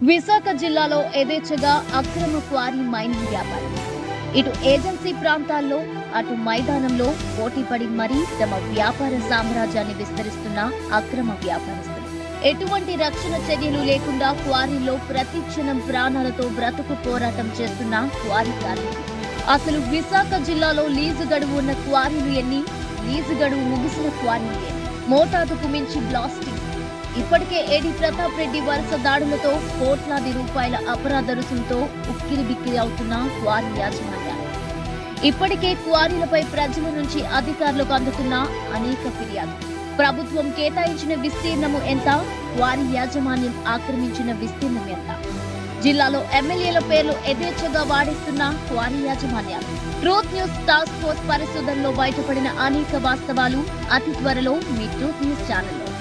విశాఖ జిల్లాలో యథేచ్ఛగా అక్రమ క్వారీ మైనింగ్ వ్యాపారం ఇటు ఏజెన్సీ ప్రాంతాల్లో అటు మైదానంలో పోటీపడి మరీ తమ వ్యాపార సామ్రాజ్యాన్ని విస్తరిస్తున్న అక్రమ వ్యాపారస్తులు ఎటువంటి రక్షణ చర్యలు లేకుండా క్వారీలో ప్రతి క్షణం ప్రాణాలతో బ్రతుకు పోరాటం చేస్తున్న క్వారీ కార్మికులు అసలు విశాఖ జిల్లాలో లీజు గడువు ఉన్న క్వారీలు ఎన్ని లీజు గడువు ముగిసిన క్వారీలు ఎన్ని మోతాదుకు మించి బ్లాస్టింగ్ ఇప్పటికే ఏడి ప్రతాప్ రెడ్డి వరుస దాడులతో కోట్లాది రూపాయల అపరాధ రుసులతో ఉక్కిరి బిక్కిరి అవుతున్న క్వారీ యాజమాన్యాలు ఇప్పటికే క్వారీలపై ప్రజల నుంచి అధికారులకు అందుతున్న అనేక ఫిర్యాదులు ప్రభుత్వం కేటాయించిన విస్తీర్ణము ఎంత క్వారీ యాజమాన్యం ఆక్రమించిన విస్తీర్ణం ఎంత జిల్లాలో ఎమ్మెల్యేల పేర్లు యథేచ్ఛగా వాడిస్తున్న క్వారీ యాజమాన్యాలు ట్రూత్ న్యూస్ టాస్క్ ఫోర్స్ పరిశోధనలో బయటపడిన అనేక వాస్తవాలు అతి త్వరలో మీ ట్రూత్ న్యూస్ ఛానల్లో